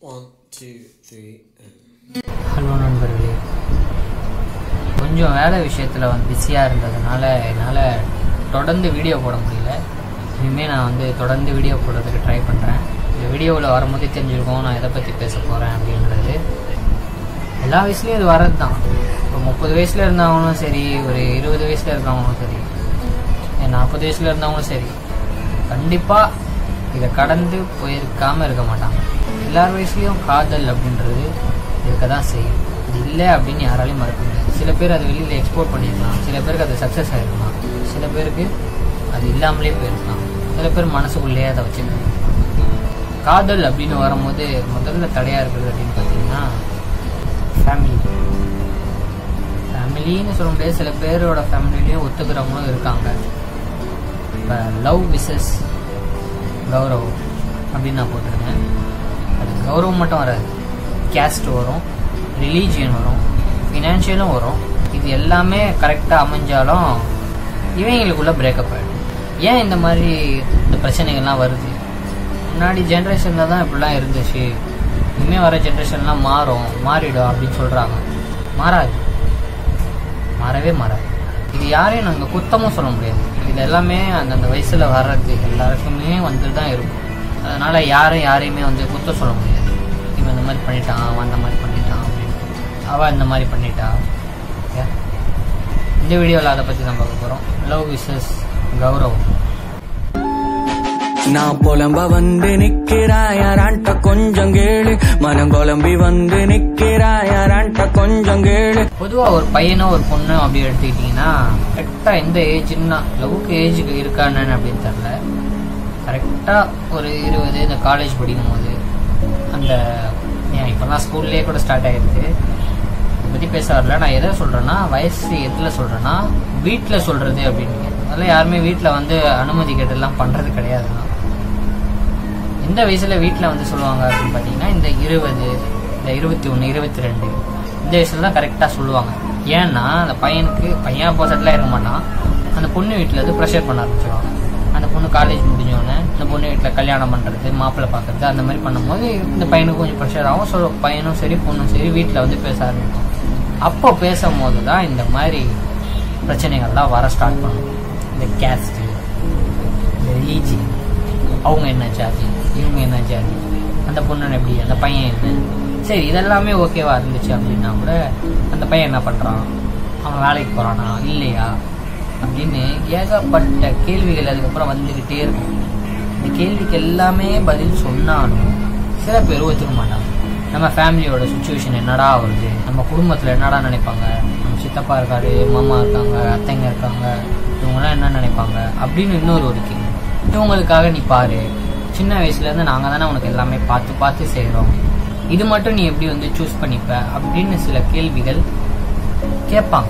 One, two, three, and. Hello நண்பர்களே கொஞ்சம் வேலை விஷயத்தில் வந்து பிஸியாக இருந்ததுனால என்னால் தொடர்ந்து வீடியோ போட முடியல இனிமேல் நான் வந்து தொடர்ந்து வீடியோ போடுறதுக்கு ட்ரை பண்ணுறேன் இந்த வீடியோவில் வரும்போதே தெரிஞ்சிருக்கோம் நான் எதை பற்றி பேச போகிறேன் அப்படின்றது எல்லா வயசுலேயும் இது வர்றது தான் இப்போ முப்பது வயசில் இருந்தவங்களும் சரி ஒரு இருபது வயசில் இருக்கிறவங்களும் சரி நாற்பது வயசில் இருந்தவங்களும் சரி கண்டிப்பாக இதை கடந்து போயிருக்காமல் இருக்க மாட்டாங்க எல்லார் வயசுலேயும் காதல் அப்படின்றது இருக்க தான் செய்யும் இது இல்லை அப்படின்னு யாராலையும் மறக்க முடியாது சில பேர் அதை வெளியில் எக்ஸ்போர்ட் பண்ணியிருக்கலாம் சில பேருக்கு அது சக்ஸஸ் ஆகிருக்கலாம் சில பேருக்கு அது இல்லாமலே போயிருக்கலாம் சில பேர் மனசுக்குள்ளேயே அதை வச்சுருக்காங்க காதல் அப்படின்னு வரும்போது முதல்ல தடையாக இருக்கிறது அப்படின்னு பார்த்தீங்கன்னா ஃபேமிலி ஃபேமிலின்னு சொல்ல முடியாது சில பேரோட ஃபேமிலிலையும் ஒத்துக்கிறவங்களும் இருக்காங்க இப்போ லவ் விசஸ் கௌரவம் அப்படின்னு நான் போட்டிருக்கேன் அது கௌரவம் மட்டும் வராது கேஸ்ட் வரும் ரிலீஜியன் வரும் ஃபினான்ஷியலும் வரும் இது எல்லாமே கரெக்டாக அமைஞ்சாலும் இவங்களுக்குள்ள பிரேக்கப் ஆகிடும் ஏன் இந்த மாதிரி இந்த பிரச்சனைகள்லாம் வருது முன்னாடி ஜென்ரேஷனில் தான் இப்படிலாம் இருந்துச்சு இனிமேல் வர ஜென்ரேஷன்லாம் மாறும் மாறிடும் அப்படின்னு சொல்கிறாங்க மாறாது மாறவே மாறாது இது யாரையும் நாங்கள் குத்தமும் சொல்ல முடியாது இது எல்லாமே அந்தந்த வயசில் வர்றது எல்லாருக்குமே வந்துட்டு தான் இருக்கும் அதனால் யாரும் யாரையுமே வந்து குத்த சொல்ல முடியாது இவன் இந்த மாதிரி பண்ணிட்டான் அவன் அந்த மாதிரி பண்ணிட்டான் அப்படின்ட்டு அவள் இந்த மாதிரி பண்ணிட்டா Yeah. இந்த வீடியோவில் அதை பற்றி தான் பார்க்க போகிறோம் லவ் விசஸ் கௌரவம் நான் புலம்ப வந்து நிக்கிறாயாரான்ட்ட கொஞ்சம் கேளு மனம் குழம்பி வந்து நிக்கிறாயாரான்ட்ட கொஞ்சம் கேளு பொதுவாக ஒரு பையனோ ஒரு பொண்ணோ அப்படி எடுத்துக்கிட்டிங்கன்னா கரெக்டாக எந்த ஏஜ்னா லவ்வுக்கு ஏஜுக்கு இருக்கானு அப்படின்னு தெரில கரெக்டாக ஒரு இருபது இந்த காலேஜ் படிக்கும் போது அந்த ஏன் இப்போலாம் ஸ்கூல்லேயே கூட ஸ்டார்ட் ஆகிடுது இதை பற்றி பேச வரல நான் எதை சொல்கிறேன்னா வயசு எதில் சொல்கிறேன்னா வீட்டில் சொல்கிறது அப்படின்னு அதெல்லாம் யாருமே வீட்டில் வந்து அனுமதி கேட்டெல்லாம் பண்ணுறது கிடையாதுண்ணா எந்த வயசுல வீட்டில் வந்து சொல்லுவாங்க அப்படின்னு பார்த்தீங்கன்னா இந்த இருபது இந்த இருபத்தி ஒன்று இருபத்தி ரெண்டு இந்த வயசுல தான் கரெக்டாக சொல்லுவாங்க ஏன்னா அந்த பையனுக்கு பையன் அப்போ செட்டில் இருக்க மாட்டான் அந்த பொண்ணு வீட்டில் வந்து ப்ரெஷர் பண்ண ஆரம்பிச்சிருவாங்க அந்த பொண்ணு காலேஜ் முடிஞ்சோடனே இந்த பொண்ணு வீட்டில் கல்யாணம் பண்ணுறது மாப்பிள்ளை பார்க்கறது அந்த மாதிரி பண்ணும்போது இந்த பையனுக்கு கொஞ்சம் ப்ரெஷர் ஆகும் ஸோ பையனும் சரி பொண்ணும் சரி வீட்டில் வந்து பேச ஆரம்பிக்கும் அப்போ பேசும்போது தான் இந்த மாதிரி பிரச்சனைகள்லாம் வர ஸ்டார்ட் பண்ணும் இந்த கேஸ்ட்டு இந்த ரிலீஜியன் அவங்க என்ன ஜாதி இவங்க என்ன ஜாதி அந்த பொண்ணு எப்படி அந்த பையன் என்ன சரி இதெல்லாமே ஓகேவா இருந்துச்சு அப்படின்னா கூட அந்த பையன் என்ன பண்ணுறான் அவன் வேலைக்கு போகிறானா இல்லையா அப்படின்னு ஏகப்பட்ட கேள்விகள் அதுக்கப்புறம் வந்துக்கிட்டே இருக்கும் இந்த கேள்விக்கு எல்லாமே பதில் சொன்னாலும் சில பேர் ஒத்துக்க மாட்டாங்க நம்ம ஃபேமிலியோட சுச்சுவேஷன் என்னடா வருது நம்ம குடும்பத்தில் என்னடா நினைப்பாங்க நம்ம சித்தப்பா இருக்காரு மாமா இருக்காங்க அத்தைங்க இருக்காங்க இவங்கெல்லாம் என்ன நினைப்பாங்க அப்படின்னு இன்னொரு ஒரு கேள்வி இவங்களுக்காக நீ பாரு சின்ன வயசுலேருந்து நாங்கள் தானே உனக்கு எல்லாமே பார்த்து பார்த்து செய்கிறோம் இது மட்டும் நீ எப்படி வந்து சூஸ் பண்ணிப்ப அப்படின்னு சில கேள்விகள் கேட்பாங்க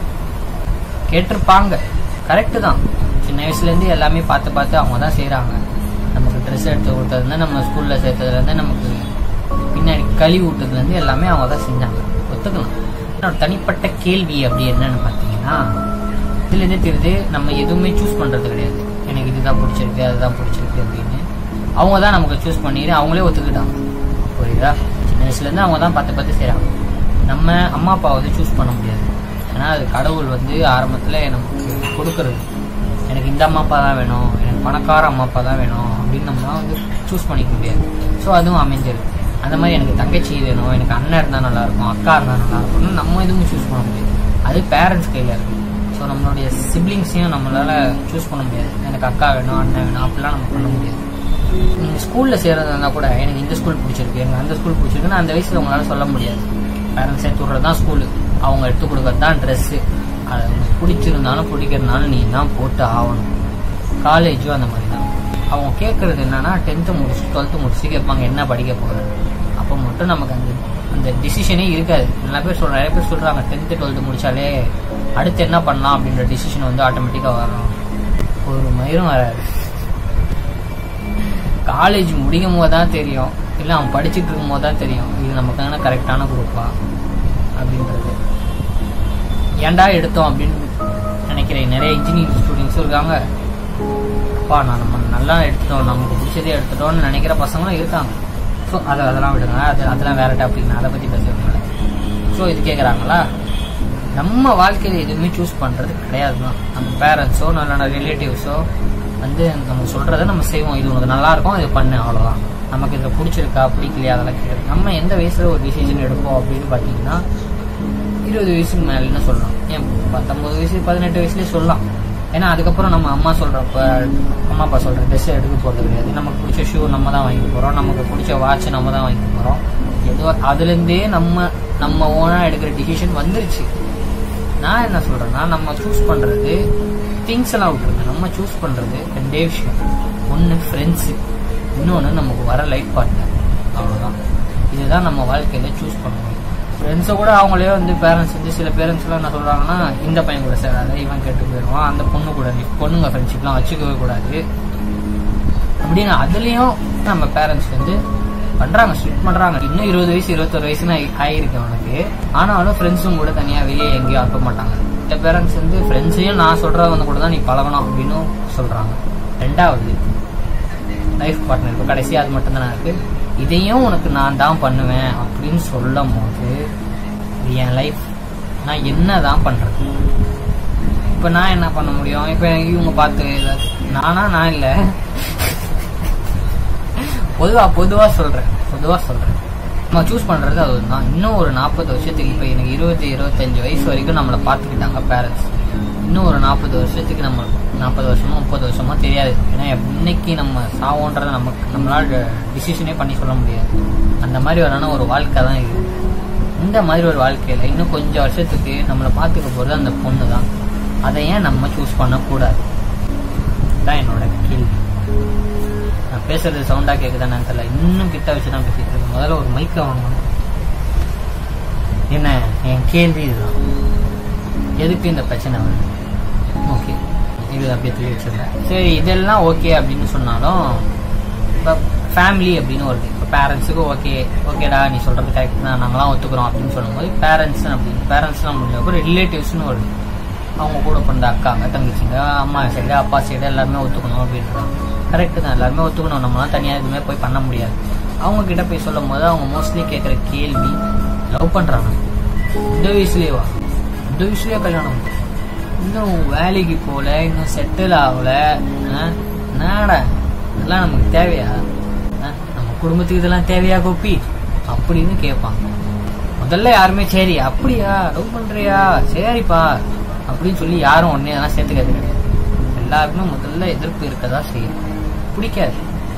கேட்டிருப்பாங்க கரெக்டு தான் சின்ன வயசுலேருந்து எல்லாமே பார்த்து பார்த்து அவங்க தான் செய்கிறாங்க நமக்கு ட்ரெஸ் எடுத்து கொடுத்ததுலேருந்து நம்ம ஸ்கூலில் சேர்த்ததுலேருந்து நமக்கு பின்னாடி கழுவி விட்டதுலேருந்து எல்லாமே அவங்க தான் செஞ்சாங்க ஒத்துக்கலாம் என்னோட தனிப்பட்ட கேள்வி அப்படி என்னன்னு பார்த்தீங்கன்னா இதுலேருந்தே தெரியுது நம்ம எதுவுமே சூஸ் பண்ணுறது கிடையாது எனக்கு இதுதான் பிடிச்சிருக்கு அதுதான் பிடிச்சிருக்கு அப்படின்னு அவங்க தான் நமக்கு சூஸ் பண்ணிட்டு அவங்களே ஒத்துக்கிட்டாங்க புரியுதா சின்ன வயசுலேருந்து அவங்க தான் பார்த்து பார்த்து செய்கிறாங்க நம்ம அம்மா அப்பாவை வந்து சூஸ் பண்ண முடியாது ஏன்னா அது கடவுள் வந்து ஆரம்பத்தில் நமக்கு கொடுக்கறது எனக்கு இந்த அம்மா அப்பா தான் வேணும் எனக்கு பணக்கார அம்மா அப்பா தான் வேணும் அப்படின்னு நம்மளாம் வந்து சூஸ் பண்ணிக்க முடியாது ஸோ அதுவும் அமைஞ்சிருக்கு அந்த மாதிரி எனக்கு தங்கச்சி வேணும் எனக்கு அண்ணன் இருந்தால் நல்லாயிருக்கும் அக்கா இருந்தால் நல்லா இருக்கும்னு நம்ம எதுவும் சூஸ் பண்ண முடியாது அது பேரண்ட்ஸ் கையில் இருக்கு ஸோ நம்மளுடைய சிப்ளிங்ஸையும் நம்மளால் சூஸ் பண்ண முடியாது எனக்கு அக்கா வேணும் அண்ணன் வேணும் அப்படிலாம் நம்ம பண்ண முடியாது நீங்கள் ஸ்கூலில் சேர்றதா இருந்தால் கூட எனக்கு இந்த ஸ்கூல் பிடிச்சிருக்கு எனக்கு அந்த ஸ்கூல் பிடிச்சிருக்குன்னு அந்த வயசில் உங்களால் சொல்ல முடியாது பேரண்ட்ஸ் சேர்த்து விட்றது தான் ஸ்கூலு அவங்க எடுத்து கொடுக்கறது தான் ட்ரெஸ்ஸு அது உனக்கு பிடிச்சிருந்தாலும் பிடிக்கிறதுனாலும் நீ தான் போட்டு ஆகணும் காலேஜும் அந்த மாதிரி தான் அவங்க கேட்குறது என்னன்னா டென்த்து முடிச்சு டுவெல்த்து முடிச்சு கேட்பாங்க என்ன படிக்க போகிறேன் அப்போ மட்டும் நமக்கு அந்த அந்த டிசிஷனே இருக்காது நிறைய பேர் சொல்ற நிறைய பேர் சொல்கிறாங்க டென்த்து டுவெல்த்து முடிச்சாலே அடுத்து என்ன பண்ணலாம் அப்படின்ற டிசிஷன் வந்து ஆட்டோமேட்டிக்காக வரும் ஒரு மயிரும் வராது காலேஜ் முடிக்கும் போது தான் தெரியும் இல்லை அவன் படிச்சுட்டு இருக்கும் போது தான் தெரியும் இது நமக்கான கரெக்டான குரூப்பா அப்படின்றது ஏன்டா எடுத்தோம் அப்படின்னு நினைக்கிறேன் நிறைய இன்ஜினியரிங் ஸ்டூடெண்ட்ஸும் இருக்காங்க அப்பா நான் நம்ம நல்லா எடுத்துட்டோம் நமக்கு பிடிச்சதே எடுத்துட்டோம்னு நினைக்கிற பசங்களும் இருக்காங்க ஸோ அதை அதெல்லாம் விடுங்க அது அதெல்லாம் வேற டாபிக் நான் அதை பற்றி பேசுறதுனால ஸோ இது கேட்குறாங்களா நம்ம வாழ்க்கையில் எதுவுமே சூஸ் பண்ணுறது கிடையாது தான் நம்ம பேரண்ட்ஸோ நல்ல ரிலேட்டிவ்ஸோ வந்து நம்ம சொல்கிறத நம்ம செய்வோம் இது உனக்கு நல்லா இருக்கும் இது பண்ணு அவ்வளோதான் நமக்கு இதில் பிடிச்சிருக்கா பிடிக்கலையா அதெல்லாம் கிடையாது நம்ம எந்த வயசில் ஒரு டிசிஷன் எடுப்போம் அப்படின்னு பார்த்தீங்கன்னா இருபது வயசுக்கு மேலேன்னு சொல்லலாம் ஏன் பத்தொம்பது வயசு பதினெட்டு வயசுலேயே சொல்லலாம் ஏன்னா அதுக்கப்புறம் நம்ம அம்மா சொல்கிறப்ப அம்மா அப்பா சொல்கிற ட்ரெஸ் எடுக்க போகிறது கிடையாது நமக்கு பிடிச்ச ஷூ நம்ம தான் வாங்கி போகிறோம் நமக்கு பிடிச்ச வாட்ச் நம்ம தான் வாங்கி போகிறோம் எதுவோ அதுலேருந்தே நம்ம நம்ம ஓனாக எடுக்கிற டிசிஷன் வந்துருச்சு நான் என்ன சொல்கிறேன்னா நம்ம சூஸ் பண்ணுறது திங்ஸ் எல்லாம் விட்டுருங்க நம்ம சூஸ் பண்ணுறது ரெண்டே விஷயம் ஒன்று ஃப்ரெண்ட்ஸு இன்னொன்று நமக்கு வர லைஃப் பார்ட்னர் அவ்வளோதான் இதுதான் நம்ம வாழ்க்கையில் சூஸ் பண்ண முடியும் ஃப்ரெண்ட்ஸை கூட அவங்களே வந்து பேரண்ட்ஸ் வந்து சில பேரண்ட்ஸ்லாம் என்ன சொல்கிறாங்கன்னா இந்த பையன் கூட சேராத இவன் கெட்டு போயிடுவான் அந்த பொண்ணு கூட நீ பொண்ணுங்க ஃப்ரெண்ட்ஷிப்லாம் வச்சுக்கவே கூடாது அப்படின்னு அதுலேயும் நம்ம பேரண்ட்ஸ் வந்து பண்றாங்க ஸ்ட்ரிக்ட் பண்றாங்க இன்னும் இருபது வயசு இருபத்தொரு வயசுன்னு ஆயி- ஆயிருக்கு அவனுக்கு ஆனாலும் ஃப்ரெண்ட்ஸும் கூட தனியா வெளியே எங்கேயும் அனுப்ப மாட்டாங்க இந்த பேரண்ட்ஸ் வந்து ஃப்ரெண்ட்ஸையும் நான் சொல்றவங்க கூட தான் நீ பழகணும் அப்படின்னு சொல்றாங்க ரெண்டாவது லைஃப் பார்ட்னர் இப்போ கடைசியாக அது மட்டும் தானே இருக்கு இதையும் உனக்கு நான் தான் பண்ணுவேன் அப்படின்னு சொல்லும் போது இது என் லைஃப் நான் என்ன தான் பண்றது இப்போ நான் என்ன பண்ண முடியும் இப்போ இவங்க பார்த்து ஏதாவது நானா நான் இல்லை பொதுவா பொதுவா சொல்றேன் பொதுவா சொல்றேன் நம்ம சூஸ் பண்றது அதுதான் இன்னும் ஒரு நாற்பது வருஷத்துக்கு இப்போ எனக்கு இருபது இருபத்தஞ்சு வயசு வரைக்கும் நம்மளை பார்த்துக்கிட்டாங்க பேரண்ட்ஸ் இன்னும் ஒரு நாற்பது வருஷத்துக்கு நம்ம நாற்பது வருஷமோ முப்பது வருஷமோ தெரியாது ஏன்னா இன்னைக்கு நம்ம சாவோன்றதை நமக்கு நம்மளால டிசிஷனே பண்ணி சொல்ல முடியாது அந்த மாதிரி வரான ஒரு வாழ்க்கை தான் இது இந்த மாதிரி ஒரு வாழ்க்கையில இன்னும் கொஞ்சம் வருஷத்துக்கு நம்மளை பார்த்துக்க போறது அந்த பொண்ணு தான் அதை ஏன் நம்ம சூஸ் பண்ணக்கூடாது தான் என்னோட கேள்வி நான் பேசுறது சவுண்டா கேக்குதானு தெரியல இன்னும் கிட்ட வச்சு தான் பேசிட்டு இருக்கேன் முதல்ல ஒரு மைக்கை வாங்கணும் என்ன என் கேள்வி இதுதான் எதுக்கு இந்த பிரச்சனை வருது ஓகே இது அப்படியே தூக்கி வச்சிருந்தேன் சரி இதெல்லாம் ஓகே அப்படின்னு சொன்னாலும் இப்போ ஃபேமிலி அப்படின்னு வருது இப்போ பேரண்ட்ஸுக்கு ஓகே ஓகேடா நீ சொல்றது கரெக்ட் தான் நாங்களாம் ஒத்துக்கிறோம் அப்படின்னு சொல்லும்போது பேரண்ட்ஸ் அப்படின்னு பேரண்ட்ஸ்லாம் முடிஞ்சப்போ ரிலேட்டிவ்ஸ்னு வருது அவங்க கூட பிறந்த அக்காங்க தங்கச்சிங்க அம்மா சைடு அப்பா சைடு எல்லாருமே ஒத்துக்கணும் அப்படின்றாங்க கரெக்டு தான் எல்லாருமே ஒத்துக்கணும் நம்மளாம் தனியாக எதுவுமே போய் பண்ண முடியாது அவங்க கிட்ட போய் சொல்லும் போது அவங்க மோஸ்ட்லி கேட்குற கேள்வி லவ் பண்ணுறாங்க இந்த வயசுலேயேவா இந்த வயசுலேயே கல்யாணம் இன்னும் வேலைக்கு போகல இன்னும் செட்டில் ஆகல ஆ? என்னடா இதெல்லாம் நமக்கு தேவையா ஆ? நம்ம குடும்பத்துக்கு இதெல்லாம் தேவையா கோப்பி அப்படின்னு கேட்பாங்க முதல்ல யாருமே சரி அப்படியா லவ் பண்றியா சரிப்பா அப்படின்னு சொல்லி யாரும் உடனே அதெல்லாம் சேர்த்துக்கிறது கிடையாது எல்லாருக்குமே முதல்ல எதிர்ப்பு இருக்கதா செய்யும் பிடிக்காது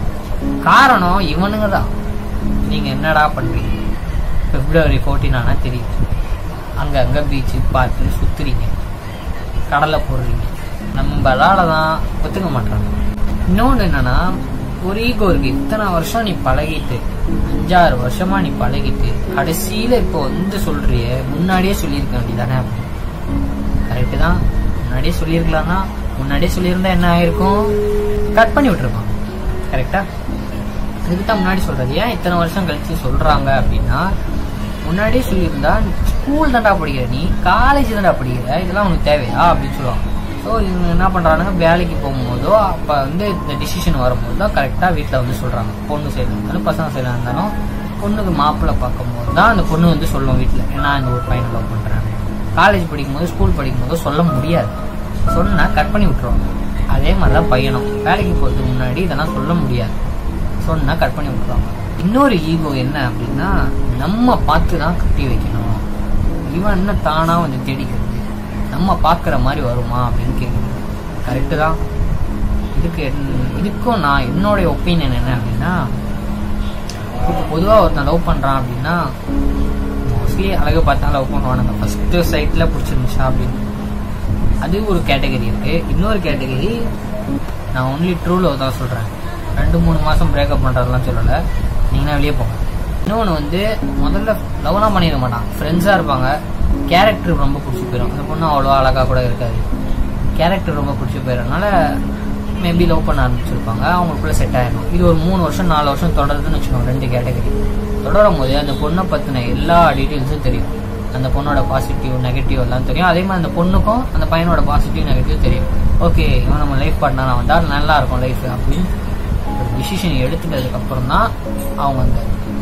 காரணம் இவனுங்க தான் நீங்க என்னடா பண்றீங்க பிப்ரவரி ஃபோர்டீன் ஆனா தெரியும் அங்க அங்க பீச்சு பார்க்கு சுத்துறீங்க கடலை போடுறீங்க நம்மளால தான் ஒத்துக்க மாட்டாங்க இன்னொன்று என்னன்னா ஒரு ஈகோ இருக்கு இத்தனை வருஷம் நீ பழகிட்டு அஞ்சாறு வருஷமா நீ பழகிட்டு கடைசியில இப்போ வந்து சொல்றிய முன்னாடியே சொல்லியிருக்க வேண்டியதானே கரெக்டு தான் முன்னாடியே சொல்லியிருக்கலாம்னா முன்னாடியே சொல்லியிருந்தா என்ன ஆயிருக்கும் கட் பண்ணி விட்டுருப்பான் கரெக்டா இதுக்கு தான் முன்னாடி சொல்றது ஏன் இத்தனை வருஷம் கழிச்சு சொல்றாங்க அப்படின்னா முன்னாடியே சொல்லியிருந்தா ஸ்கூல் தான்டா படிக்கிற நீ காலேஜ் தான்டா படிக்கிற இதெல்லாம் உனக்கு தேவையா அப்படின்னு சொல்லுவாங்க ஸோ இவங்க என்ன பண்றானுங்க வேலைக்கு போகும்போதோ அப்போ வந்து இந்த டிசிஷன் வரும்போது தான் கரெக்டாக வீட்டில் வந்து சொல்றாங்க பொண்ணு சைடு இருந்தாலும் பசங்க சைடாக இருந்தாலும் பொண்ணுக்கு மாப்பிள்ளை பார்க்கும்போது தான் அந்த பொண்ணு வந்து சொல்லும் வீட்டில் நான் இந்த ஒரு பையனை லவ் பண்றேன் காலேஜ் படிக்கும்போது ஸ்கூல் படிக்கும்போது சொல்ல முடியாது சொன்னா கட் பண்ணி விட்டுருவாங்க அதே மாதிரி தான் பையனும் வேலைக்கு போகிறதுக்கு முன்னாடி இதெல்லாம் சொல்ல முடியாது சொன்னா கட் பண்ணி விட்டுருவாங்க இன்னொரு ஈகோ என்ன அப்படின்னா நம்ம பார்த்து தான் கட்டி வைக்கணும் இவன் என்ன தானா வந்து தேடிக்கிறது நம்ம பார்க்குற மாதிரி வருமா அப்படின்னு கேட்குறது கரெக்டு தான் இதுக்கு என்- இதுக்கும் நான் என்னுடைய ஒப்பீனியன் என்ன அப்படின்னா இப்போ பொதுவாக ஒருத்தன் லவ் பண்ணுறான் அப்படின்னா மோஸ்ட்லி அழகு பார்த்தா லவ் பண்ணுவானுங்க ஃபஸ்ட்டு சைட்டில் பிடிச்சிருந்துச்சா அப்படின்னு அது ஒரு கேட்டகரி இருக்கு இன்னொரு கேட்டகரி நான் ஒன்லி ட்ரூ லவ் தான் சொல்கிறேன் ரெண்டு மூணு மாதம் பிரேக்கப் பண்ணுறதெல்லாம் சொல்லலை நீங்கன்னா வெளியே போங்க இன்னொன்று வந்து முதல்ல லவ்லாம் பண்ணிட மாட்டான் ஃப்ரெண்ட்ஸாக இருப்பாங்க கேரக்டர் ரொம்ப பிடிச்சி போயிடும் அந்த பொண்ணு அவ்வளோ அழகாக கூட இருக்காது கேரக்டர் ரொம்ப பிடிச்சி போயிடறதுனால மேபி லவ் பண்ண ஆரம்பிச்சிருப்பாங்க அவங்களுக்குள்ள செட் ஆயிடும் இது ஒரு மூணு வருஷம் நாலு வருஷம் தொடருதுன்னு வச்சுக்கோங்க ரெண்டு கேட்டகரி தொடரும் போது அந்த பொண்ணை பற்றின எல்லா டீட்டெயில்ஸும் தெரியும் அந்த பொண்ணோட பாசிட்டிவ் நெகட்டிவ் எல்லாம் தெரியும் அதே மாதிரி அந்த பொண்ணுக்கும் அந்த பையனோட பாசிட்டிவ் நெகட்டிவ் தெரியும் ஓகே இவன் நம்ம லைஃப் பார்ட்னராக வந்தால் நல்லா இருக்கும் லைஃப் அப்படின்னு ஒரு டிசிஷன் எடுத்துட்டதுக்கு அப்புறம் தான் அவங்க அந்த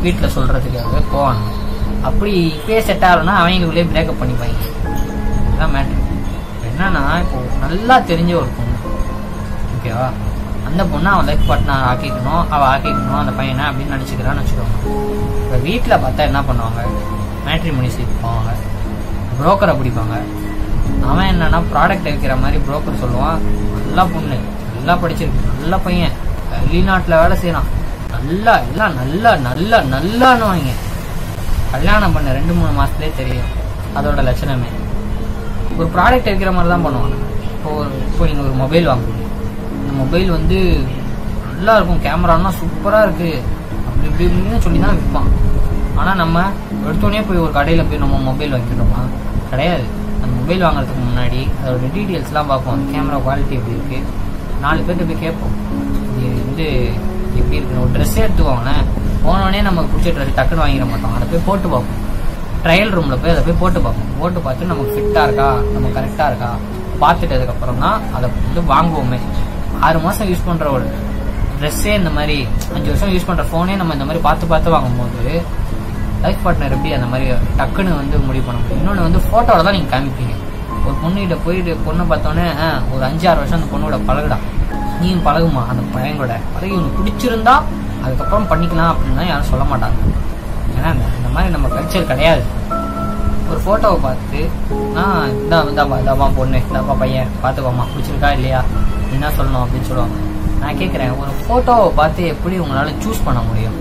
வீட்டில் சொல்கிறதுக்காக போவாங்க அப்படி இப்பயே செட் ஆகலைன்னா அவங்களுக்குள்ளேயே பிரேக்கப் பண்ணிப்பாங்க இதுதான் மேட்ரு என்னன்னா இப்போ நல்லா தெரிஞ்ச ஒரு பொண்ணு ஓகேவா அந்த பொண்ணை அவன் லைஃப் பார்ட்னர் ஆக்கிக்கணும் அவள் ஆக்கிக்கணும் அந்த பையனை அப்படின்னு நினச்சிக்கிறான்னு வச்சுக்கோங்க இப்போ வீட்டில் பார்த்தா என்ன பண்ணுவாங்க மேட்ரி மணி சீட் போவாங்க புரோக்கரை பிடிப்பாங்க அவன் என்னன்னா ப்ராடக்ட் விற்கிற மாதிரி புரோக்கர் சொல்லுவான் நல்லா பொண்ணு நல்லா படிச்சிருக்கு நல்ல பையன் வெளிநாட்டில் வேலை செய்யறான் நல்லா எல்லாம் நல்லா நல்லா நல்லான்னு வாங்க கல்யாணம் பண்ண ரெண்டு மூணு மாசத்துலேயே தெரியும் அதோட லட்சணமே ஒரு ப்ராடக்ட் விற்கிற மாதிரி தான் பண்ணுவாங்க இப்போ ஒரு இப்போ நீங்கள் ஒரு மொபைல் வாங்குறீங்க அந்த மொபைல் வந்து நல்லா இருக்கும் கேமராலாம் சூப்பராக இருக்குது அப்படி இப்படி இப்படின்னு சொல்லி தான் விற்பான் ஆனால் நம்ம எடுத்தோடனே போய் ஒரு கடையில் போய் நம்ம மொபைல் வாங்கிடுறோமா கிடையாது அந்த மொபைல் வாங்குறதுக்கு முன்னாடி அதோட டீட்டெயில்ஸ்லாம் பார்ப்போம் கேமரா குவாலிட்டி எப்படி இருக்குது நாலு பேர்கிட்ட போய் கேட்போம் இது வந்து எப்படி இருக்குன்னு ஒரு ட்ரெஸ்ஸே எடுத்துக்கோங்களேன் போனோடனே நமக்கு பிடிச்ச ட்ரெஸ் டக்குன்னு வாங்கிட மாட்டோம் அதை போய் போட்டு பார்ப்போம் ட்ரையல் ரூமில் போய் அதை போய் போட்டு பார்ப்போம் போட்டு பார்த்து நமக்கு ஃபிட்டாக இருக்கா நம்ம கரெக்டாக இருக்கா பார்த்துட்டதுக்கப்புறம் தான் அதை வந்து வாங்குவோமே ஆறு மாதம் யூஸ் பண்ணுற ஒரு ட்ரெஸ்ஸே இந்த மாதிரி அஞ்சு வருஷம் யூஸ் பண்ணுற ஃபோனே நம்ம இந்த மாதிரி பார்த்து பார்த்து வாங்கும்போது லைஃப் பார்ட்னர் எப்படி அந்த மாதிரி டக்குன்னு வந்து முடிவு பண்ண முடியும் இன்னொன்று வந்து ஃபோட்டோவில் தான் நீங்கள் காமிப்பீங்க ஒரு பொண்ணுகிட்ட போயிட்டு பொண்ணை பார்த்தோன்னே ஆ, ஒரு அஞ்சாறு வருஷம் அந்த பொண்ணோட பழகுடா நீயும் பழகுமா அந்த பையனோட பழகி உனக்கு பிடிச்சிருந்தா அதுக்கப்புறம் பண்ணிக்கலாம் அப்படின்னா யாரும் சொல்ல மாட்டாங்க ஏன்னா இந்த- இந்த மாதிரி நம்ம கல்ச்சர் கிடையாது ஒரு ஃபோட்டோவை பார்த்து நான் இந்தா இந்தாப்பா இந்தாப்பா பொண்ணு இந்தாப்பா பையன் பார்த்துக்கோமா பிடிச்சிருக்கா இல்லையா என்ன சொல்லணும் அப்படின்னு சொல்லுவாங்க நான் கேட்குறேன் ஒரு ஃபோட்டோவை பார்த்து எப்படி உங்களால் சூஸ் பண்ண முடியும்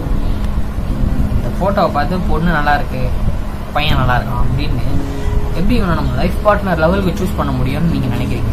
இந்த ஃபோட்டோவை பார்த்து பொண்ணு நல்லா இருக்கு பையன் நல்லா இருக்கான் அப்படின்னு எப்படி இவனை நம்ம லைஃப் பார்ட்னர் லெவலுக்கு சூஸ் பண்ண முடியும்னு நீங்கள் நினைக்கிறீங்க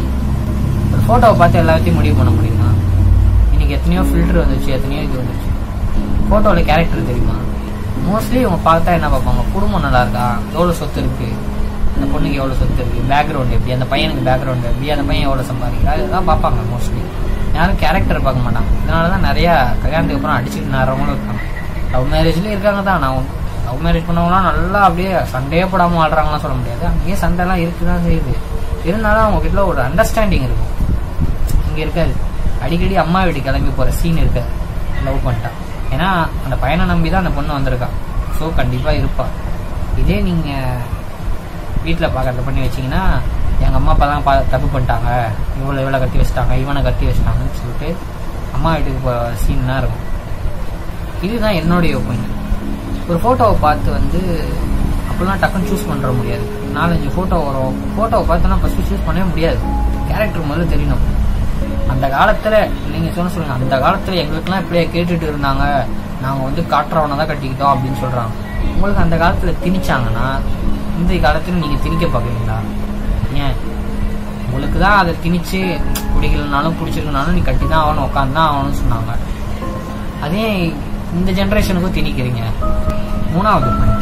ஒரு ஃபோட்டோவை பார்த்து எல்லாத்தையும் முடிவு பண்ண முடியுமா இன்னைக்கு எத்தனையோ ஃபில்டர் வந்துச்சு எத்தனையோ இது வந்துச்சு ஃபோட்டோவில் கேரக்டர் தெரியுமா மோஸ்ட்லி இவங்க பார்த்தா என்ன பார்ப்பாங்க குடும்பம் நல்லா இருக்கா எவ்வளோ சொத்து இருக்கு அந்த பொண்ணுக்கு எவ்வளோ சொத்து இருக்கு பேக்ரவுண்ட் எப்படி அந்த பையனுக்கு பேக்ரவுண்ட் எப்படி அந்த பையன் எவ்வளோ சம்பாதிக்கிறா இதெல்லாம் பார்ப்பாங்க மோஸ்ட்லி யாரும் கேரக்டர் பார்க்க மாட்டாங்க இதனால தான் நிறையா கல்யாணத்துக்கு அப்புறம் அடிச்சுட்டு நாரவங்களும் இருக்காங்க லவ் மேரேஜ்லேயும் இருக்காங்க தான் நான் லவ் மேரேஜ் பண்ணவங்களாம் நல்லா அப்படியே சண்டையே போடாமல் ஆடுறாங்கலாம் சொல்ல முடியாது அங்கேயே சண்டைலாம் இருக்கு தான் செய்யுது இருந்தாலும் அவங்க கிட்ட ஒரு அண்டர்ஸ்டாண்டிங் இருக்கும் இங்கே இருக்காது அடிக்கடி அம்மா வீட்டுக்கு கிளம்பி போகிற சீன் இருக்காது லவ் பண்ணிட்டா ஏன்னா அந்த பையனை நம்பி தான் அந்த பொண்ணு வந்திருக்கா ஸோ கண்டிப்பாக இருப்பா இதே நீங்கள் வீட்டில் பார்க்கறத பண்ணி வச்சிங்கன்னா எங்கள் அம்மா அப்பா தான் பா தப்பு பண்ணிட்டாங்க இவ்வளோ இவ்வளோ கட்டி வச்சிட்டாங்க இவனை கட்டி வச்சிட்டாங்கன்னு சொல்லிட்டு அம்மா வீட்டுக்கு போ சீன்லாம் இருக்கும் இதுதான் என்னுடைய ஒப்பீனியன் ஒரு ஃபோட்டோவை பார்த்து வந்து அப்படிலாம் டக்குன்னு சூஸ் பண்ணுற முடியாது நாலஞ்சு ஃபோட்டோ வரும் ஃபோட்டோவை பார்த்தோன்னா ஃபஸ்ட்டு சூஸ் பண்ணவே முடியாது கேரக்டர் முதல்ல தெரியணும் அந்த காலத்தில் நீங்கள் சொன்ன சொல்லுங்க அந்த காலத்தில் எங்களுக்கெல்லாம் இப்படியே கேட்டுட்டு இருந்தாங்க நாங்கள் வந்து காட்டுறவனை தான் கட்டிக்கிட்டோம் அப்படின்னு சொல்கிறாங்க உங்களுக்கு அந்த காலத்தில் திணிச்சாங்கன்னா இந்த காலத்தில் நீங்கள் திணிக்க பார்க்குறீங்களா ஏன் உங்களுக்கு தான் அதை திணிச்சு பிடிக்கலனாலும் பிடிச்சிருக்கனாலும் நீ கட்டி தான் ஆகணும் உட்காந்து தான் ஆகணும்னு சொன்னாங்க அதே இந்த ஜென்ரேஷனுக்கும் திணிக்கிறீங்க மூணாவது பாயிண்ட்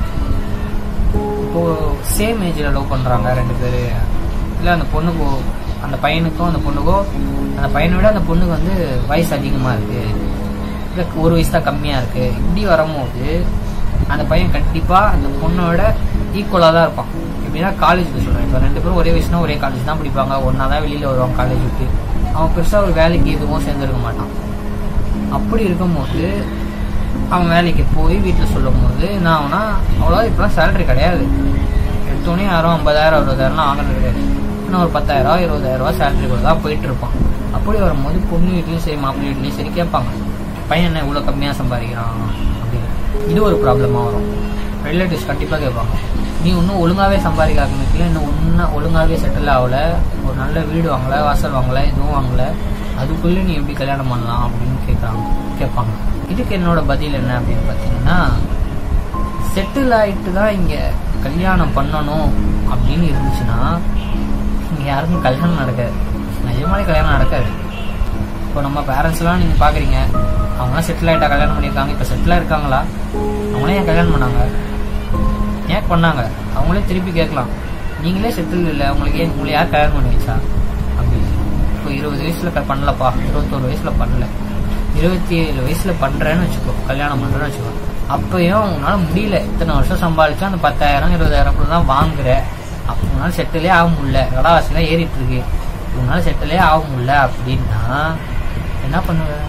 இப்போ சேம் ஏஜில் லவ் பண்ணுறாங்க ரெண்டு பேர் இல்லை அந்த பொண்ணுக்கு அந்த பையனுக்கும் அந்த பொண்ணுக்கும் அந்த பையனை விட அந்த பொண்ணுக்கு வந்து வயசு அதிகமாக இருக்குது இல்லை ஒரு வயசு தான் கம்மியாக இருக்குது இப்படி வரும்போது அந்த பையன் கண்டிப்பாக அந்த பொண்ணோட ஈக்குவலாக தான் இருப்பான் எப்படின்னா காலேஜுக்கு சொல்கிறேன் இப்போ ரெண்டு பேரும் ஒரே வயசுனா ஒரே காலேஜ் தான் படிப்பாங்க ஒன்றா தான் வெளியில் வருவாங்க காலேஜ் விட்டு அவன் பெருசாக ஒரு வேலைக்கு எதுவும் சேர்ந்துருக்க மாட்டான் அப்படி இருக்கும்போது அவன் வேலைக்கு போய் வீட்டில் சொல்லும் போது என்ன ஆகுனா அவ்வளோ இப்போலாம் சேலரி கிடையாது எடுத்தோடனே யாரும் ஐம்பதாயிரம் அறுபதாயிரம்லாம் வாங்குறது கிடையாது இன்னும் ஒரு பத்தாயிரம் இருபதாயிரம் ரூபா சேலரி கூட தான் போயிட்டு இருப்பான் அப்படி வரும்போது பொண்ணு வீட்லேயும் சரி மாப்பிள்ளை வீட்லேயும் சரி கேட்பாங்க பையன் என்ன இவ்வளோ கம்மியாக சம்பாதிக்கிறான் அப்படின்னு இது ஒரு ப்ராப்ளமாக வரும் ரிலேட்டிவ்ஸ் கண்டிப்பாக கேட்பாங்க நீ இன்னும் ஒழுங்காகவே சம்பாதிக்க ஆரம்பிக்கல இன்னும் ஒன்றா ஒழுங்காகவே செட்டில் ஆகல ஒரு நல்ல வீடு வாங்கல வாசல் வாங்கல எதுவும் வாங்கல அதுக்குள்ளே நீ எப்படி கல்யாணம் பண்ணலாம் அப்படின்னு கேட்குறாங்க கேட்பாங்க இதுக்கு என்னோட பதில் என்ன அப்படின்னு பார்த்தீங்கன்னா செட்டில் ஆகிட்டு தான் இங்கே கல்யாணம் பண்ணணும் அப்படின்னு இருந்துச்சுன்னா இங்கே யாருக்கும் கல்யாணம் நடக்காது நிஜமாலே கல்யாணம் நடக்காது இப்போ நம்ம பேரண்ட்ஸ்லாம் நீங்கள் பார்க்குறீங்க அவங்களாம் செட்டில் ஆகிட்டா கல்யாணம் பண்ணியிருக்காங்க இப்போ செட்டிலாக இருக்காங்களா அவங்களே ஏன் கல்யாணம் பண்ணாங்க ஏன் பண்ணாங்க அவங்களே திருப்பி கேட்கலாம் நீங்களே செட்டில் இல்லை உங்களுக்கு ஏன் உங்களை யார் கல்யாணம் பண்ணி வச்சா அப்படி இப்போ இருபது வயசில் க பண்ணலப்பா இருபத்தோரு வயசில் பண்ணல இருபத்தி ஏழு வயசில் பண்ணுறேன்னு வச்சுக்கோ கல்யாணம் பண்ணுறேன்னு வச்சுக்கோ அப்பயும் உங்களால முடியல இத்தனை வருஷம் சம்பாதிச்சா அந்த பத்தாயிரம் இருபதாயிரம் கூட தான் வாங்குற அப்போ உங்களால செட்டிலே ஆக முடியல விலைவாசிலாம் ஏறிட்டு இருக்கு உங்களால செட்டிலே ஆக முடியல அப்படின்னா என்ன பண்ணுவ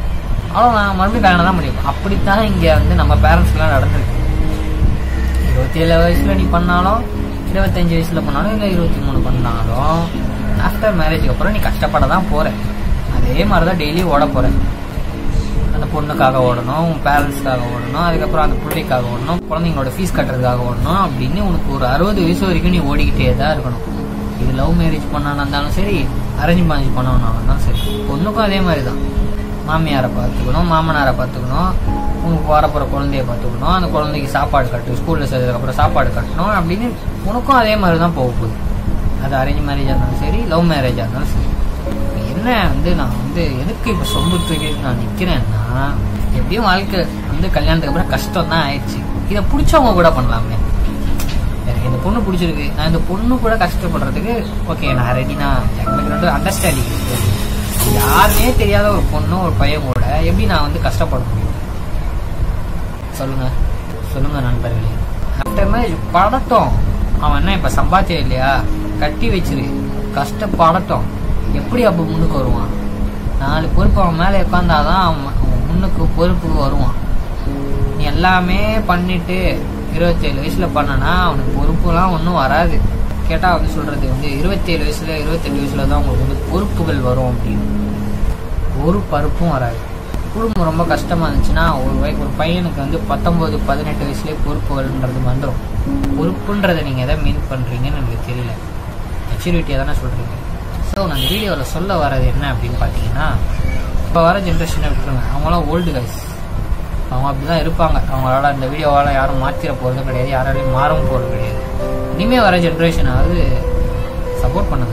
அவ்வளோதான் மறுபடியும் கல்யாணம் தான் முடியும் அப்படித்தான் இங்கே வந்து நம்ம பேரண்ட்ஸ்லாம் நடந்திருக்கு இருபத்தி ஏழு வயசுல நீ பண்ணாலும் இருபத்தஞ்சு வயசுல பண்ணாலும் இல்லை இருபத்தி மூணு பண்ணாலும் ஆஃப்டர் மேரேஜுக்கு அப்புறம் நீ கஷ்டப்பட தான் போற அதே மாதிரி தான் டெய்லி ஓட போற அந்த பொண்ணுக்காக ஓடணும் உன் பேரண்ட்ஸ்க்காக ஓடணும் அதுக்கப்புறம் அந்த பிள்ளைக்காக ஓடணும் குழந்தைங்களோட ஃபீஸ் கட்டுறதுக்காக ஓடணும் அப்படின்னு உனக்கு ஒரு அறுபது வயசு வரைக்கும் நீ ஓடிக்கிட்டே தான் இருக்கணும் இது லவ் மேரேஜ் பண்ணானா இருந்தாலும் சரி அரேஞ்ச் மேரேஜ் பண்ணவனாலும் இருந்தாலும் சரி பொண்ணுக்கும் அதே மாதிரி தான் மாமியாரை பார்த்துக்கணும் மாமனாரை பார்த்துக்கணும் உனக்கு வரப்போகிற குழந்தைய பார்த்துக்கணும் அந்த குழந்தைக்கு சாப்பாடு கட்டு ஸ்கூலில் சேர்த்ததுக்கப்புறம் சாப்பாடு கட்டணும் அப்படின்னு உனக்கும் அதே மாதிரி தான் போக போகுது அது அரேஞ்ச் மேரேஜாக இருந்தாலும் சரி லவ் மேரேஜாக இருந்தாலும் சரி இப்ப என்ன வந்து நான் வந்து எதுக்கு இப்போ சொம்பு தூக்கிட்டு நான் நிற்கிறேன்னா எப்படியும் வாழ்க்கை வந்து கல்யாணத்துக்கு அப்புறம் கஷ்டம் தான் ஆயிடுச்சு இதை பிடிச்சவங்க கூட பண்ணலாமே எனக்கு இந்த பொண்ணு பிடிச்சிருக்கு நான் இந்த பொண்ணு கூட கஷ்டப்படுறதுக்கு ஓகே நான் ரெடி நான் எனக்கு ரெண்டு அண்டர்ஸ்டாண்டிங் யாருமே தெரியாத ஒரு பொண்ணு ஒரு பையன் கூட எப்படி நான் வந்து கஷ்டப்பட முடியும் சொல்லுங்க சொல்லுங்க நண்பர்களே ஆஃப்டர் மேரேஜ் படட்டும் அவன் என்ன இப்ப சம்பாத்தியம் இல்லையா கட்டி வச்சிரு கஷ்டப்படட்டும் எப்படி அப்ப முன்னுக்கு வருவான் நாலு பொறுப்பு அவன் மேல உட்காந்தாதான் அவன் அவன் முன்னுக்கு பொறுப்புக்கு வருவான் நீ எல்லாமே பண்ணிட்டு இருபத்தேழு வயசுல பண்ணனா அவனுக்கு பொறுப்புலாம் ஒன்றும் வராது கேட்டா வந்து சொல்றது வந்து இருபத்தேழு வயசுல இருபத்தெட்டு வயசுல தான் உங்களுக்கு வந்து பொறுப்புகள் வரும் அப்படின்னு ஒரு பருப்பும் வராது குடும்பம் ரொம்ப கஷ்டமா இருந்துச்சுன்னா ஒரு வய ஒரு பையனுக்கு வந்து பத்தொன்பது பதினெட்டு வயசுலேயே பொறுப்புகள்ன்றது வந்துடும் பொறுப்புன்றதை நீங்க எதை மீன் பண்றீங்கன்னு எனக்கு தெரியல மெச்சூரிட்டியாக தானே சொல்றீங்க ஸோ நான் வீடியோவில் சொல்ல வர்றது என்ன அப்படின்னு பார்த்தீங்கன்னா இப்போ வர ஜென்ரேஷனை விட்டுருங்க அவங்களாம் ஓல்டு கைஸ் அவங்க அப்படிதான் இருப்பாங்க அவங்களால இந்த வீடியோவால் யாரும் மாற்றிட போகிறது கிடையாது யாராலையும் மாறவும் போகிறது கிடையாது இனிமேல் வர ஜென்ரேஷனாவது சப்போர்ட் பண்ணுங்க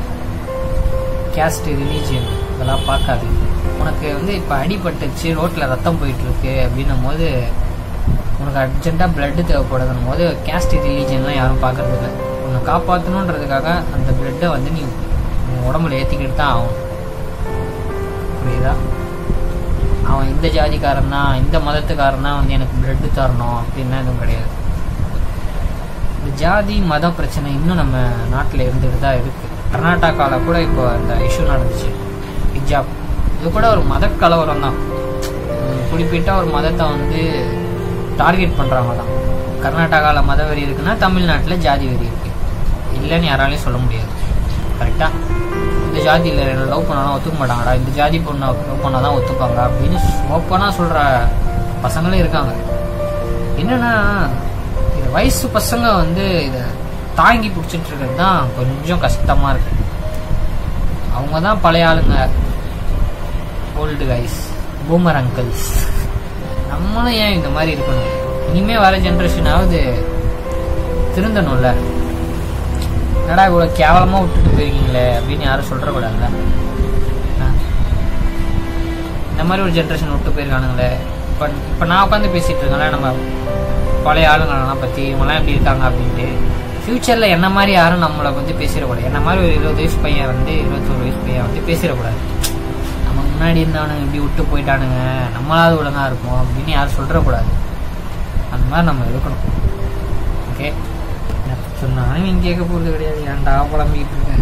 கேஸ்ட் ரிலீஜியன் இதெல்லாம் பார்க்காது உனக்கு வந்து இப்போ அடிபட்டுச்சு ரோட்டில் ரத்தம் போயிட்டு இருக்கு அப்படின்னும் போது உனக்கு அர்ஜென்ட்டாக பிளட்டு தேவைப்படுதுன்னும் போது கேஸ்ட் ரிலீஜியன்லாம் யாரும் பார்க்கறது இல்லை உன்னை காப்பாற்றணுன்றதுக்காக அந்த பிளட்டை வந்து நீ உன் உடம்புல ஏற்றிக்கிட்டு தான் ஆகும் புரியுதா அவன் இந்த ஜாதிக்காரன் தான் இந்த மதத்துக்காரன் தான் வந்து எனக்கு பிளட்டு தரணும் அப்படின்லாம் எதுவும் கிடையாது இந்த ஜாதி மத பிரச்சனை இன்னும் நம்ம நாட்டில் இருந்துட்டு தான் இருக்கு கர்நாடகாவில் கூட இப்போ இந்த இஷ்யூ நடந்துச்சு ஹிஜாப் இது கூட ஒரு மத கலவரம் தான் உம் குறிப்பிட்ட ஒரு மதத்தை வந்து டார்கெட் பண்ணுறாங்க தான் கர்நாடகாவில் மத வெறி இருக்குன்னா தமிழ்நாட்டில் ஜாதி வெறி இருக்கு இல்லைன்னு யாராலையும் சொல்ல முடியாது கரெக்டா இந்த ஜாதியில் லவ் பண்ணாலும் ஒத்துக்க மாட்டாங்கடா இந்த ஜாதி பொண்ணை லவ் பண்ணால் தான் ஒத்துப்பாங்க அப்படின்னு ஓப்பனாக சொல்கிற பசங்களும் இருக்காங்க என்னன்னா இது வயசு பசங்க வந்து இதை தாங்கி பிடிச்சிட்டு இருக்கிறது தான் கொஞ்சம் கஷ்டமாக இருக்கு அவங்க தான் பழைய ஆளுங்க ஓல்டு கைஸ் பூமர் அங்கிள்ஸ் நம்மளும் ஏன் இந்த மாதிரி இருக்கணும் இனிமே வர ஜென்ரேஷனாவது திருந்தணும்ல என்னடா இவ்வளோ கேவலமாக விட்டுட்டு போயிருக்கீங்களே அப்படின்னு யாரும் சொல்கிறக்கூடாதுல்ல இந்த மாதிரி ஒரு ஜென்ரேஷன் விட்டு போயிருக்கானுங்களே இப்போ இப்போ நான் உட்காந்து பேசிகிட்டு இருக்கேன்ல நம்ம பழைய ஆளுங்களெல்லாம் பற்றி இவங்கெல்லாம் எப்படி இருக்காங்க அப்படின்ட்டு ஃப்யூச்சரில் என்ன மாதிரி யாரும் நம்மளை வந்து பேசிடக்கூடாது என்ன மாதிரி ஒரு இருபது வயசு பையன் வந்து இருபத்தொரு வயசு பையன் வந்து பேசிடக்கூடாது நம்ம முன்னாடி இருந்தவனுங்க இப்படி விட்டு போயிட்டானுங்க நம்மளாவது ஒழுங்காக இருப்போம் அப்படின்னு யாரும் சொல்கிறக்கூடாது அந்த மாதிரி நம்ம இருக்கணும் ஓகே சொன்னாலும் நீங்க கேட்க போகிறது கிடையாது ஏன்டா புலம்பிக்கிட்டு இருக்கேன்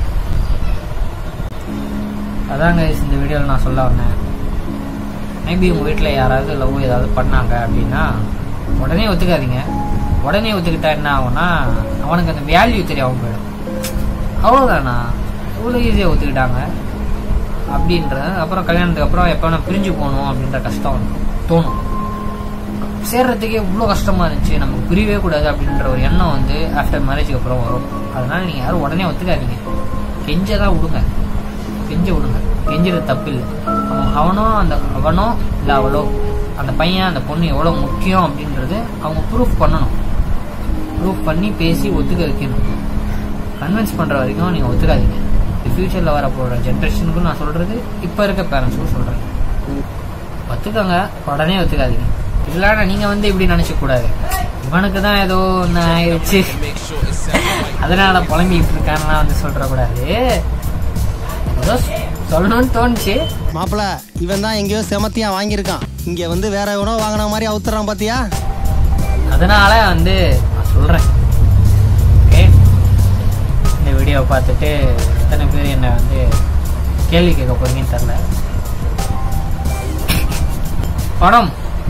அதாங்க இந்த வீடியோவில் நான் சொல்ல வந்தேன் மேபி உங்கள் வீட்டில் யாராவது லவ் ஏதாவது பண்ணாங்க அப்படின்னா உடனே ஒத்துக்காதீங்க உடனே ஒத்துக்கிட்டா என்ன ஆகும்னா அவனுக்கு அந்த வேல்யூ தெரியாமல் போயிடும் அவ்வளோதானா இவ்வளோ ஈஸியாக ஒத்துக்கிட்டாங்க அப்படின்ற அப்புறம் கல்யாணத்துக்கு அப்புறம் எப்போ நான் பிரிஞ்சு போகணும் அப்படின்ற கஷ்டம் தோணும் சேர்றதுக்கே இவ்வளோ கஷ்டமா இருந்துச்சு நமக்கு பிரியவே கூடாது அப்படின்ற ஒரு எண்ணம் வந்து ஆஃப்டர் மேரேஜுக்கு அப்புறம் வரும் அதனால நீங்கள் யாரும் உடனே ஒத்துக்காதீங்க கெஞ்ச தான் விடுங்க கெஞ்ச விடுங்க கெஞ்சுறது தப்பு இல்லை அவன் அவனோ அந்த அவனோ இல்லை அவளோ அந்த பையன் அந்த பொண்ணு எவ்வளோ முக்கியம் அப்படின்றது அவங்க ப்ரூஃப் பண்ணணும் ப்ரூஃப் பண்ணி பேசி ஒத்துக்க வைக்கணும் கன்வின்ஸ் பண்ணுற வரைக்கும் நீங்கள் ஒத்துக்காதீங்க ஃப்யூச்சரில் வர போகிற ஜென்ரேஷனுக்கும் நான் சொல்கிறது இப்போ இருக்க பேரண்ட்ஸுக்கும் சொல்கிறேன் ஒத்துக்கோங்க உடனே ஒத்துக்காதீங்க இல்லைன்னா நீங்கள் வந்து இப்படி நினைச்ச கூடாது இவனுக்கு தான் ஏதோ ஒன்று ஆயிடுச்சு அதனால புலம்பிக்கிட்டு இருக்கான்லாம் வந்து சொல்றக்கூடாது ஏதோ சொல்லணும்னு தோணுச்சு மாப்பிள இவன் தான் எங்கேயோ செமத்தியா வாங்கியிருக்கான் இங்க வந்து வேற எவனோ வாங்கின மாதிரி அவுத்துறான் பாத்தியா அதனால வந்து நான் சொல்றேன் ஓகே இந்த வீடியோவை பார்த்துட்டு எத்தனை பேர் என்னை வந்து கேள்வி கேட்க போறீங்கன்னு தெரில பணம்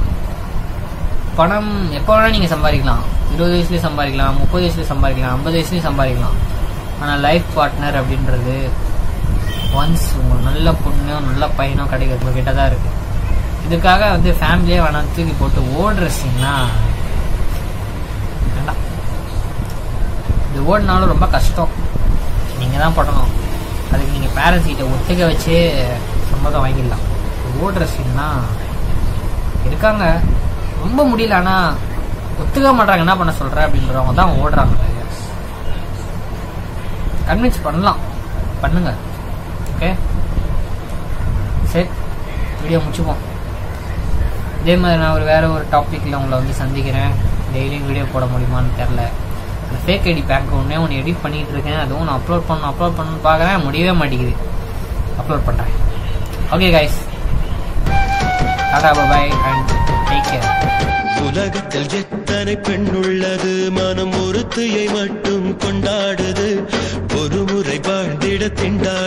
பணம் எப்போ வேணால் நீங்கள் சம்பாதிக்கலாம் இருபது வயசுலேயும் சம்பாதிக்கலாம் முப்பது வயசுலேயும் சம்பாதிக்கலாம் ஐம்பது வயசுலேயும் சம்பாதிக்கலாம் ஆனால் லைஃப் பார்ட்னர் அப்படின்றது ஒன்ஸ் உங்களுக்கு நல்ல பொண்ணோ நல்ல பையனோ கிடைக்கிறது உங்ககிட்ட தான் இருக்குது இதுக்காக வந்து ஃபேமிலியே வேணாம் தூக்கி போட்டு ஓடுற சீன்னா வேண்டாம் இது ஓடினாலும் ரொம்ப கஷ்டம் நீங்கள் தான் படணும் அதுக்கு நீங்கள் பேரண்ட்ஸ் கிட்ட ஒத்துக்க வச்சே சம்மதம் வாங்கிடலாம் ஓடுற சீன்னா இருக்காங்க ரொம்ப முடியல ஆனால் ஒத்துக்க மாட்டாங்க என்ன பண்ண சொல்ற அப்படின்றவங்க தான் ஓடுறாங்க கன்வின்ஸ் பண்ணலாம் பண்ணுங்க ஓகே சரி வீடியோ முடிச்சுப்போம் இதே மாதிரி நான் ஒரு வேற ஒரு டாப்பிக்கில் உங்களை வந்து சந்திக்கிறேன் டெய்லியும் வீடியோ போட முடியுமான்னு தெரில அந்த ஃபேக் ஐடி பேங்க் ஒன்றே ஒன்று எடிட் பண்ணிட்டு இருக்கேன் அதுவும் நான் அப்லோட் பண்ணணும் அப்லோட் பண்ணணும்னு பார்க்குறேன் முடியவே மாட்டேங்குது அப்லோட் பண்ணுறேன் okay guys tata bye and take care உலகத்தில் எத்தனை பெண் உள்ளது மனம் ஒருத்தியை மட்டும் கொண்டாடுது ஒரு முறை வாழ்ந்திட திண்டாடு